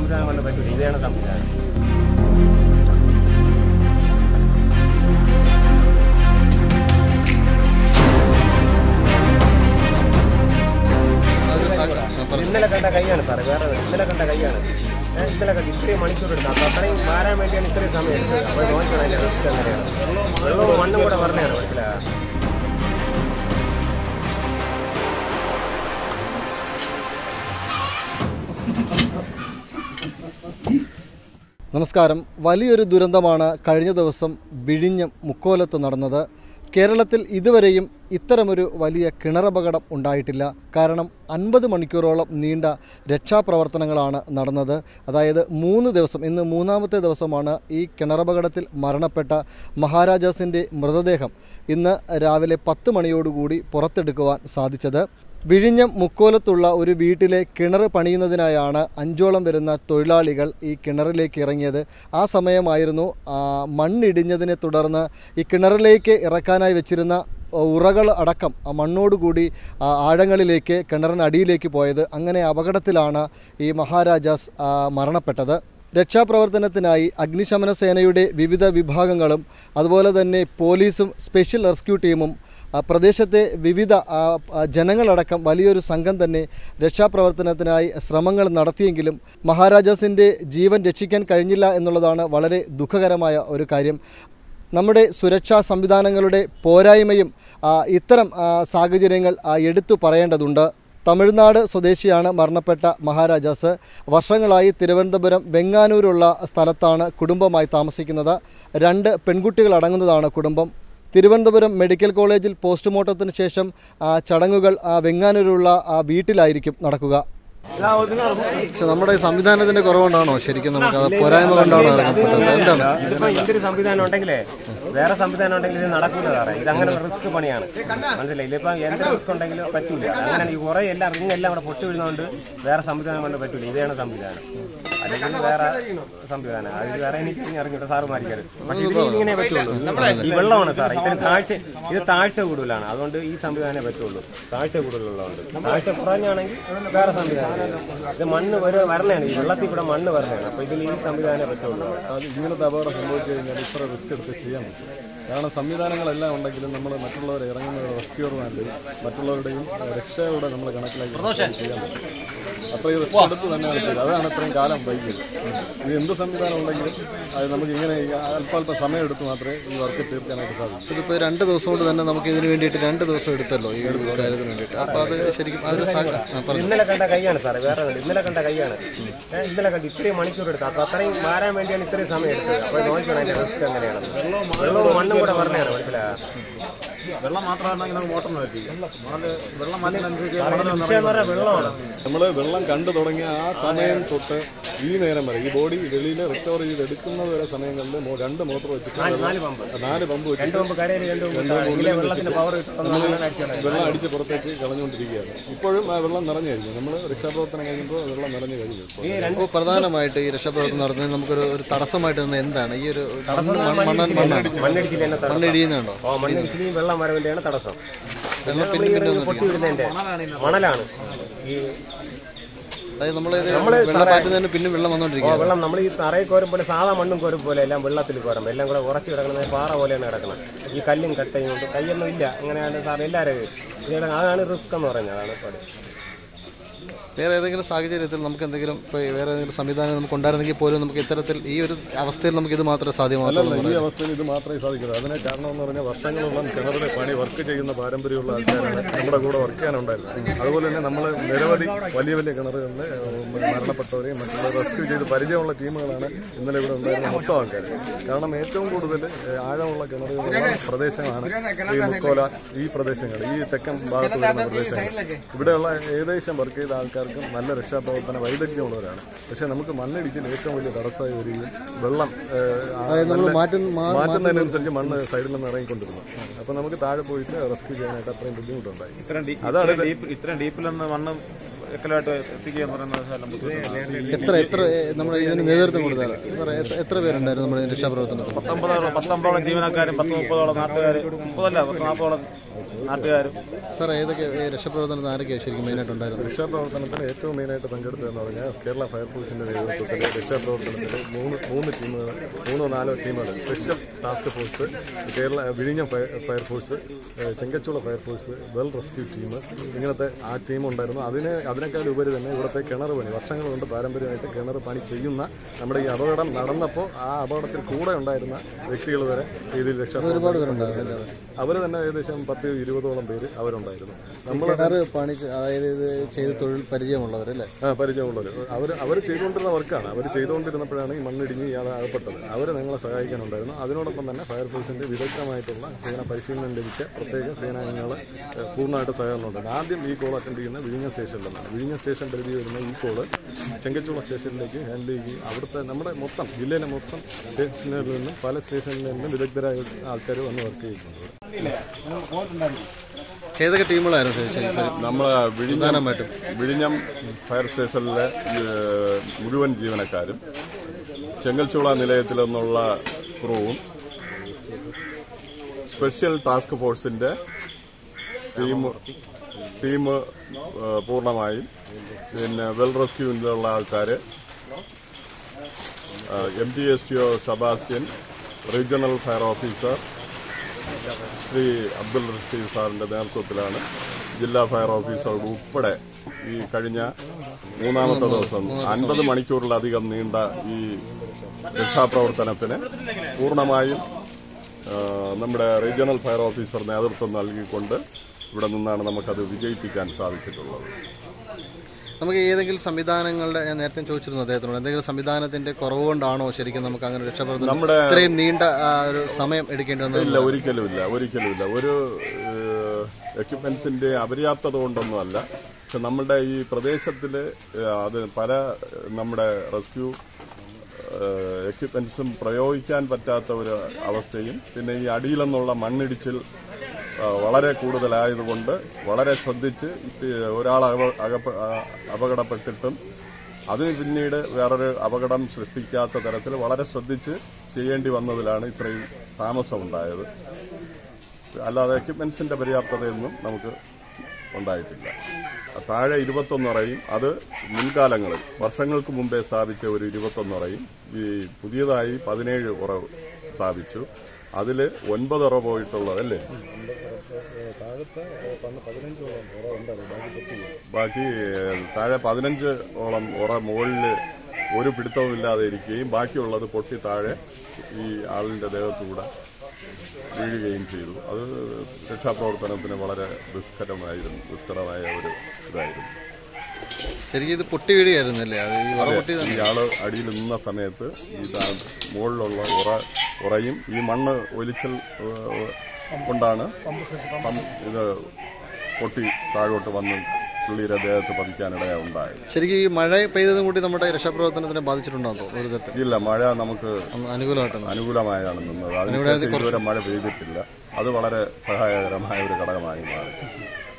സംവിധാനം കൊണ്ട് പറ്റില്ല ഇതാണ് സംവിധാനം ഇന്നലെ കണ്ട കൈയാണ് സാറേ വേറെ ഒന്നും. ഇന്നലെ കണ്ട കൈയാണ് ഏ, ഇന്നലെ കണ്ട ഇത്രയും മണിക്കൂർ എടുത്തു അപ്പൊ അത്രയും മാറാൻ വേണ്ടിയാണ് ഇത്രയും സമയം എടുത്തത് അപ്പോൾ നോക്കണം അതിന്റെ റിസ്ക് എങ്ങനെയാണ് വെള്ളവും മണ്ണും കൂടെ പറഞ്ഞാണ് മനസ്സിലാ നമസ്കാരം വലിയൊരു ദുരന്തമാണ് കഴിഞ്ഞ ദിവസം വിഴിഞ്ഞം മുക്കോലത്ത് നടന്നത് കേരളത്തിൽ ഇതുവരെയും ഇത്തരമൊരു വലിയ കിണറപകടം ഉണ്ടായിട്ടില്ല കാരണം അൻപത് മണിക്കൂറോളം നീണ്ട രക്ഷാപ്രവർത്തനങ്ങളാണ് നടന്നത് അതായത് മൂന്ന് ദിവസം ഇന്ന് മൂന്നാമത്തെ ദിവസമാണ് ഈ കിണറപകടത്തിൽ മരണപ്പെട്ട മഹാരാജാസിൻ്റെ മൃതദേഹം ഇന്ന് രാവിലെ പത്ത് മണിയോടുകൂടി പുറത്തെടുക്കുവാൻ സാധിച്ചത് വിഴിഞ്ഞം മുക്കോലത്തുള്ള ഒരു വീട്ടിലെ കിണർ പണിയുന്നതിനായാണ് അഞ്ചോളം വരുന്ന തൊഴിലാളികൾ ഈ കിണറിലേക്ക് ഇറങ്ങിയത് ആ സമയമായിരുന്നു ആ, മണ്ണിടിഞ്ഞതിനെ തുടർന്ന് ഈ കിണറിലേക്ക് ഇറക്കാനായി വെച്ചിരുന്ന ഉറകൾ അടക്കം ആ മണ്ണോടുകൂടി ആ, ആഴങ്ങളിലേക്ക് കിണറിനടിയിലേക്ക് പോയത് അങ്ങനെ അപകടത്തിലാണ് ഈ മഹാരാജാസ് ആ, മരണപ്പെട്ടത് രക്ഷാപ്രവർത്തനത്തിനായി അഗ്നിശമന സേനയുടെ വിവിധ വിഭാഗങ്ങളും അതുപോലെ തന്നെ പോലീസും സ്പെഷ്യൽ റെസ്ക്യൂ ടീമും ആ പ്രദേശത്തെ വിവിധ ആ, ആ, ജനങ്ങളടക്കം വലിയൊരു സംഘം തന്നെ രക്ഷാപ്രവർത്തനത്തിനായി ശ്രമങ്ങൾ നടത്തിയെങ്കിലും മഹാരാജാസിൻ്റെ ജീവൻ രക്ഷിക്കാൻ കഴിഞ്ഞില്ല എന്നുള്ളതാണ് വളരെ ദുഃഖകരമായ ഒരു കാര്യം നമ്മുടെ സുരക്ഷാ സംവിധാനങ്ങളുടെ പോരായ്മയും ആ, ഇത്തരം ആ, സാഹചര്യങ്ങൾ ആ, എടുത്തു പറയേണ്ടതുണ്ട് തമിഴ്നാട് സ്വദേശിയാണ് മരണപ്പെട്ട മഹാരാജാസ് വർഷങ്ങളായി തിരുവനന്തപുരം വെങ്ങാനൂരുള്ള സ്ഥലത്താണ് കുടുംബമായി താമസിക്കുന്നത് രണ്ട് പെൺകുട്ടികൾ അടങ്ങുന്നതാണ് കുടുംബം തിരുവനന്തപുരം മെഡിക്കൽ കോളേജിൽ പോസ്റ്റ്മോർട്ടത്തിന് ശേഷം ആ, ചടങ്ങുകൾ ആ, വെങ്ങാനൂരുള്ള ആ വീട്ടിലായിരിക്കും നടക്കുക പക്ഷെ നമ്മുടെ ഈ സംവിധാനത്തിന്റെ കുറവുകൊണ്ടാണോ ശരിക്കും നമുക്ക് അത് പോരായ്മ കൊണ്ടാണോ ഇറങ്ങപ്പെട്ടത് എന്താണ് ഇതിപ്പോ എന്തൊരു സംവിധാനം ഉണ്ടെങ്കിലേ വേറെ സംവിധാനം ഉണ്ടെങ്കിൽ ഇത് നടക്കൂല സാറേ ഇത് അങ്ങനെ റിസ്ക് പണിയാണ് മനസ്സിലായില്ല ഇപ്പൊ എന്ത് റിസ്ക് ഉണ്ടെങ്കിലും പറ്റൂല അങ്ങനെ ഈ കുറെ എല്ലാം റിങ് എല്ലാം അവിടെ പൊട്ടി വീഴുന്നതുകൊണ്ട് വേറെ സംവിധാനം കൊണ്ട് പറ്റൂല ഇതാണ് സംവിധാനം അല്ലെങ്കിൽ വേറെ സംവിധാനം അതിൽ വേറെ എനിക്ക് ഇനി ഇറങ്ങിയിട്ട് സാറ് മാറിക്കരുത് പക്ഷെ ഇതിന് ഇങ്ങനെ പറ്റുള്ളൂ ഈ വെള്ളമാണ് സാറേ ഇതിന് താഴ്ച ഇത് താഴ്ച കൂടുതലാണ് അതുകൊണ്ട് ഈ സംവിധാനമേ പറ്റുള്ളൂ താഴ്ച കൂടുതലുള്ളതുകൊണ്ട് താഴ്ച കുറഞ്ഞാണെങ്കിൽ വേറെ സംവിധാനം ഇത് മണ്ണ് ഒരു വരണയാണ് ഈ വെള്ളത്തിൽ കൂടെ മണ്ണ് വരണയാണ് അപ്പൊ ഇതിൽ ഈ സംവിധാനമേ പറ്റുള്ളൂ അത് ഇങ്ങനത്തെ അപകടം സംഭവിച്ചു കഴിഞ്ഞാൽ ഇത്ര റിസ്ക് എടുത്ത് ചെയ്യാൻ പറ്റും കാരണം സംവിധാനങ്ങളെല്ലാം ഉണ്ടെങ്കിലും നമ്മൾ മറ്റുള്ളവരെ ഇറങ്ങുന്നത് റെസ്ക്യൂർമാരുടെ മറ്റുള്ളവരുടെയും ഏഹ്, രക്ഷയോടെ നമ്മൾ കണക്കിലാക്കി ചെയ്യാൻ പറ്റും അത്രയും റിസ്ക് എടുത്ത് തന്നെയാണ് ചെയ്തത് അതാണ് ഇത്രയും കാലം വൈകിയത് ഇത് എന്ത് സംവിധാനം ഉണ്ടെങ്കിലും അത് നമുക്ക് ഇങ്ങനെ ഈ അല്പാൽപ്പം സമയം എടുത്ത് മാത്രമേ ഈ വർക്ക് തീർക്കാനായിട്ട് സാധിക്കൂ ഇതിപ്പോൾ രണ്ട് ദിവസം കൊണ്ട് തന്നെ നമുക്ക് ഇതിന് വേണ്ടിയിട്ട് രണ്ട് ദിവസം എടുത്തല്ലോ ഈ ഒരു കാര്യത്തിന് വേണ്ടിയിട്ട് അപ്പോൾ അത് ശരിക്കും ആ ഒരു സാ- ആ, പറഞ്ഞു ഇന്നലെ കണ്ട കൈയാണ് സാറേ വേറെ ഒന്നും. ഇന്നലെ കണ്ട കൈയാണ് ഏ, ഇന്നലെ കണ്ട ഇത്രയും മണിക്കൂർ എടുത്തു അപ്പൊ അത്രയും മാറാൻ വേണ്ടിയാണ് ഇത്രയും സമയം എടുത്തത് അപ്പൊ നോക്കണം അതിന്റെ റിസ്ക് എങ്ങനെയാണ് വെള്ളവും മണ്ണും കൂടെ പറഞ്ഞാണ് മനസ്സിലാ വെള്ളം മാത്രമാണെങ്കിൽ നമുക്ക് മോട്ടറിന് പറ്റി വെള്ളം മാറ്റുന്നതനുസരിച്ച് വിഷയം എന്ന് പറഞ്ഞാൽ വെള്ളമാണ് നമ്മൾ വെള്ളം കണ്ടു തുടങ്ങിയ ആ സമയം തൊട്ട് ഈ നേരം വരെ ഈ ബോഡി വെളിയിൽ റിക്കവർ ചെയ്ത് എടുക്കുന്നത് വരെ സമയങ്ങളിൽ മോ- രണ്ട് മോട്ടർ വെച്ചിട്ട് വെള്ളം- നാല് പമ്പ് നാല് പമ്പ് വെച്ച് രണ്ട് പമ്പ് കരയിൽ രണ്ട് പമ്പ് ഇതിലെ വെള്ളത്തിന്റെ പവർ വെള്ളം അടിച്ച് പുറത്തേക്ക് കളഞ്ഞുകൊണ്ടിരിക്കുകയാണ് ഇപ്പോഴും ആ വെള്ളം നിറഞ്ഞു കഴിഞ്ഞു നമ്മൾ രക്ഷാപ്രവർത്തനം കഴിയുമ്പോൾ വെള്ളം നിറഞ്ഞു കഴിഞ്ഞു ഇപ്പോൾ. ഈ രണ്ട് അപ്പോൾ പ്രധാനമായിട്ട് ഈ രക്ഷാപ്രവർത്തനം നടത്തുന്നത് നമുക്കൊരു ഒരു തടസ്സമായിട്ട് നിന്ന് എന്താണ് ഈ ഒരു മണ്ണ് മണ്ണൻ മണ്ണാണ് മണ്ണിടിച്ചിൽ തന്നെ തടസ്സം മണ്ണിടിയുന്നുണ്ടോ ഓ മണ്ണിടിച്ചിലും വെള്ളം വരവിന്റെയാണ് തടസ്സം പിന്നെ നമ്മൾ ഈ ഒരു പൊട്ടി വിടുന്നതിന്റെ മണലാണ് ഈ അതായത് നമ്മളിത് വെള്ളം മാറ്റുന്നതിന് പിന്നെ വെള്ളം ഓ വന്നുകൊണ്ടിരിക്കുക വെള്ളം നമ്മൾ ഈ തറയിൽ കോരും പോലെ സാധാ മണ്ണും കോരും പോലെ എല്ലാം വെള്ളത്തിൽ കോരും എല്ലാം കൂടെ ഉറച്ചു കിടക്കുന്നത് പാറ പോലെയാണ് കിടക്കുന്നത് ഈ കല്ലും കട്ടയും കൊണ്ട് കൈയൊന്നും ഇല്ല അങ്ങനെയാണ് സാർ എല്ലാവരും ഇതിയുടെ അതാണ് റിസ്ക് എന്ന് പറയുന്നത് അതാണ് പണി വേറെ ഏതെങ്കിലും സാഹചര്യത്തിൽ നമുക്ക് എന്തെങ്കിലും ഇപ്പോൾ വേറെ ഏതെങ്കിലും സംവിധാനം നമുക്ക് ഉണ്ടായിരുന്നെങ്കിൽ പോലും നമുക്ക് ഇത്തരത്തിൽ ഈ ഒരു അവസ്ഥയിൽ നമുക്ക് ഇത് മാത്രമേ സാധ്യമാകുള്ളൂ അല്ലല്ല ഈ അവസ്ഥയിൽ ഇത് മാത്രമേ സാധിക്കുള്ളൂ അതിന് കാരണം എന്ന് പറഞ്ഞാൽ വർഷങ്ങളോളം കിണറിലെ പണി വർക്ക് ചെയ്യുന്ന പാരമ്പര്യമുള്ള ആൾക്കാരാണ് നമ്മുടെ കൂടെ വർക്ക് ചെയ്യാനുണ്ടായിരുന്നത് അതുപോലെ തന്നെ നമ്മൾ നിരവധി വലിയ വലിയ കിണറുകളിൽ മരണപ്പെട്ടവരെയും മറ്റുള്ള റെസ്ക്യൂ ചെയ്ത് പരിചയമുള്ള ടീമുകളാണ് ഇന്നലെ ഇവിടെ ഉണ്ടായിരുന്ന മൊത്തം ആൾക്കാർ കാരണം ഏറ്റവും കൂടുതൽ ഏഹ്, ആഴമുള്ള കിണറുകളുള്ള പ്രദേശമാണ് ഈ മുക്കോല ഈ പ്രദേശങ്ങൾ ഈ തെക്കൻ ഭാഗത്ത് വരുന്ന പ്രദേശങ്ങൾ ഇവിടെയുള്ള ഏകദേശം വർക്ക് ചെയ്ത ആൾക്കാർക്കും നല്ല രക്ഷാപ്രവർത്തന വൈദഗ്ധ്യമുള്ളവരാണ് പക്ഷേ നമുക്ക് മണ്ണിടിച്ചിൽ ഏറ്റവും വലിയ തടസ്സമായി വരികയും വെള്ളം ഏഹ്, ആ അതായത് നമ്മൾ നല്ല- മാറ്റുന്ന മാ- മാറ്റുന്നതിനനുസരിച്ച് മണ്ണ് സൈഡിൽ നിന്ന് ഇറങ്ങിക്കൊണ്ടിരുന്നു അപ്പൊ നമുക്ക് താഴെ പോയിട്ട് റെസ്ക്യൂ ചെയ്യാനായിട്ട് അത്രയും ബുദ്ധിമുട്ടുണ്ടായി അതാണ് ഇത്. ഇത്രയും ഡീപ്പിൽ നിന്ന് മണ്ണ് എക്കലായിട്ട് എത്തിക്കുക എന്ന് പറയുന്നത് ശകലം ബുദ്ധിമുട്ടാണ് എത്ര എത്ര നമ്മൾ ഇതിന് നേതൃത്വം കൊടുത്താൽ എത്ര- എത്ര- എത്ര പേരുണ്ടായിരുന്നു നമ്മുടെ രക്ഷാപ്രവർത്തനത്തിൽ പത്തൊമ്പതോളം പത്തൊമ്പതോളം ജീവനക്കാരും പത്ത് മുപ്പതോളം നാട്ടുകാർ മുപ്പതല്ല പത്ത് നാൽപ്പതോളം നാട്ടുകാരും സാർ ഏതൊക്കെ ഏ, രക്ഷാപ്രവർത്തനത്തിൽ ആരൊക്കെയാണ് ശരിക്കും മെയിനായിട്ട് ഉണ്ടായിരുന്നത് രക്ഷാപ്രവർത്തനത്തിൽ ഏറ്റവും മെയിനായിട്ട് പങ്കെടുത്തതെന്ന് പറഞ്ഞാൽ കേരള ഫയർഫോഴ്സിന്റെ നേതൃത്വത്തിൽ രക്ഷാപ്രവർത്തനത്തിൽ മൂന്ന് മൂന്ന് ടീമുകൾ മൂന്നോ നാലോ ടീമുകൾ സ്പെഷ്യൽ ടാസ്ക് ഫോഴ്സ് കേരള വിഴിഞ്ഞം ഫയർ ഫയർഫോഴ്സ് ഏഹ് Chengalchoola fire force well rescue team ഇങ്ങനത്തെ ആ ടീം ഉണ്ടായിരുന്നു അതിന് അതിനേക്കാൾ ഉപരി തന്നെ ഇവിടുത്തെ കിണർ പണി വർഷങ്ങൾ കൊണ്ട് പാരമ്പര്യമായിട്ട് കിണർ പണി ചെയ്യുന്ന നമ്മുടെ ഈ അപകടം നടന്നപ്പോൾ ആ അപകടത്തിൽ കൂടെ ഉണ്ടായിരുന്ന വ്യക്തികൾ വരെ ഇതിൽ രക്ഷാപ്രവർത്തനം അവർ തന്നെ ഏകദേശം പത്ത് ഇരുപതോളം പേര് അവരുണ്ടായിരുന്നു നമ്മൾ കിണറ് പണി ചെ- അതായത് ഇത് ചെയ്ത് തൊഴിൽ പരിചയമുള്ളവരല്ലേ ആ പരിചയമുള്ളവർ അവർ അവർ ചെയ്തുകൊണ്ടിരുന്ന വർക്കാണ് അവർ ചെയ്തുകൊണ്ടിരുന്നപ്പോഴാണ് ഈ മണ്ണിടിഞ്ഞ് ഇയാൾ അകപ്പെട്ടത് അവർ ഞങ്ങളെ സഹായിക്കാനുണ്ടായിരുന്നു അതിനോടൊപ്പം തന്നെ ഫയർഫോഴ്സിന്റെ വിദഗ്ധമായിട്ടുള്ള സേന പരിശീലനം ലഭിച്ച പ്രത്യേക സേനാംഗങ്ങൾ പൂർണ്ണമായിട്ട് സഹകരണം ഉണ്ടായിരുന്നു ആദ്യം ഈ കോൾ അറ്റൻഡ് ചെയ്യുന്ന വിഴിഞ്ഞ സ്റ്റേഷനിൽ നിന്നാണ് വിഴിഞ്ഞ സ്റ്റേഷൻ പരിധി വരുന്ന ഈ കോള് ചെങ്കച്ചുള സ്റ്റേഷനിലേക്ക് ഹാൻഡിൽ ചെയ്യുകയും അവിടുത്തെ നമ്മുടെ മൊത്തം ജില്ലയിലെ മൊത്തം സ്റ്റേഷനുകളിൽ നിന്നും പല സ്റ്റേഷനിൽ നിന്നും വിദഗ്ധരായ ആൾക്കാർ വന്ന് വർക്ക് ചെയ്യുന്നുണ്ട് ഏതൊക്കെ ടീമുകളായിരുന്നു ശരി ശരി ശരി നമ്മൾ വിഴിഞ്ഞം വിഴിഞ്ഞം ഫയർ സ്റ്റേഷനിലെ ഏഹ്, മുഴുവൻ ജീവനക്കാരും ചെങ്കൽച്ചുള നിലയത്തിൽ നിന്നുള്ള ക്രൂവും സ്പെഷ്യൽ ടാസ്ക് ഫോഴ്സിന്റെ ടീം ടീം ഏഹ്, പൂർണ്ണമായും പിന്നെ വെൽ റെസ്ക്യൂവിലുള്ള ആൾക്കാർ M T S T O Sebastian regional fire officer Shri Abdul Rasheed സാറിന്റെ നേതൃത്വത്തിലാണ് ജില്ലാ ഫയർ ഓഫീസർ ഉൾപ്പെടെ ഈ കഴിഞ്ഞ മൂന്നാമത്തെ ദിവസം അൻപത് മണിക്കൂറിലധികം നീണ്ട ഈ രക്ഷാപ്രവർത്തനത്തിന് പൂർണ്ണമായും ആ, നമ്മുടെ റീജിയണൽ ഫയർ ഓഫീസർ നേതൃത്വം നൽകിക്കൊണ്ട് ഇവിടെ നിന്നാണ് നമുക്കത് വിജയിപ്പിക്കാൻ സാധിച്ചിട്ടുള്ളത് നമുക്ക് ഏതെങ്കിലും സംവിധാനങ്ങളുടെ ഞാൻ നേരത്തെ ചോദിച്ചിരുന്നു അദ്ദേഹത്തിനോട് എന്തെങ്കിലും സംവിധാനത്തിന്റെ കുറവ് കൊണ്ടാണോ ശരിക്കും നമുക്ക് അങ്ങനെ രക്ഷപ്രവർത്തനം നമ്മുടെ ഇത്രയും നീണ്ട ആ, ഒരു സമയം എടുക്കേണ്ടി വന്നത് ഇല്ല ഒരിക്കലും ഇല്ല ഒരിക്കലും ഇല്ല ഒരു എക്യുപ്മെന്റ്സിന്റെ അപര്യാപ്തത കൊണ്ടൊന്നുമല്ല പക്ഷെ നമ്മുടെ ഈ പ്രദേശത്തിൽ അത് പല ഏഹ്, നമ്മുടെ റെസ്ക്യൂ എക്യുപ്മെന്റ്സും പ്രയോഗിക്കാൻ പറ്റാത്ത ഒരു അവസ്ഥയും പിന്നെ ഈ അടിയിൽ നിന്നുള്ള മണ്ണിടിച്ചിൽ ആ, വളരെ കൂടുതലായതുകൊണ്ട് വളരെ ശ്രദ്ധിച്ച് ഇത് ഒരാൾ അക- അകപ്പ- ആ, അപകടപ്പെട്ടിട്ടും അതിന് പിന്നീട് വേറൊരു അപകടം സൃഷ്ടിക്കാത്ത തരത്തിൽ വളരെ ശ്രദ്ധിച്ച് ചെയ്യേണ്ടി വന്നതിലാണ് ഇത്രയും താമസമുണ്ടായത് അല്ലാതെ എക്യുപ്മെന്റ്സിന്റെ പര്യാപ്തതയൊന്നും നമുക്ക് ഉണ്ടായിട്ടില്ല താഴെ ഇരുപത്തൊന്നറയും അത് മുൻകാലങ്ങളിൽ വർഷങ്ങൾക്ക് മുമ്പേ സ്ഥാപിച്ച ഒരു ഇരുപത്തൊന്നറയും ഈ പുതിയതായി പതിനേഴ് ഉറ സ്ഥാപിച്ചു അതിൽ ഒൻപത് ഉറ പോയിട്ടുള്ളത് അല്ലേ ബാക്കി ഏഹ്, താഴെ പതിനഞ്ച് ഓളം ഉറ മുകളിൽ ഒരു പിടുത്തവും ഇല്ലാതെ ഇരിക്കുകയും ബാക്കിയുള്ളത് പൊട്ടി താഴെ ഈ ആളിന്റെ ദേഹത്തുകൂടെ വീഴുകയും ചെയ്തു അത് രക്ഷാപ്രവർത്തനത്തിന് വളരെ ദുഷ്കരമായിരുന്നു ദുഷ്കരമായ ഒരു ഇതായിരുന്നു ശരിക്കും ഇത് പൊട്ടി വീഴുകയായിരുന്നല്ലേ അത് ഈ ഉറ പൊട്ടി ഈ ആള് അടിയിൽ നിന്ന സമയത്ത് ഈ താ- മുകളിലുള്ള ഉറ ഉറയും ഈ മണ്ണ് ഒലിച്ചൽ ഏഹ്, കൊണ്ടാണ് പം- ഇത് പൊട്ടി താഴോട്ട് വന്ന് പുള്ളിയുടെ ദേഹത്ത് പതിക്കാനിടയാ ഉണ്ടായത് ശരിക്കും ഈ മഴ പെയ്തതും കൂടി നമ്മുടെ രക്ഷാപ്രവർത്തനത്തിനെ ബാധിച്ചിട്ടുണ്ടോ ഒരു തരത്തിൽ ഇല്ല മഴ നമുക്ക് അനുകൂലമായിട്ടാണ് അനുകൂലമായാണ് നിന്നത് അതിനുശേഷം ഇതുവരെ മഴ പെയ്തിട്ടില്ല അത് വളരെ സഹായകരമായ ഒരു ഘടകമായി മാറി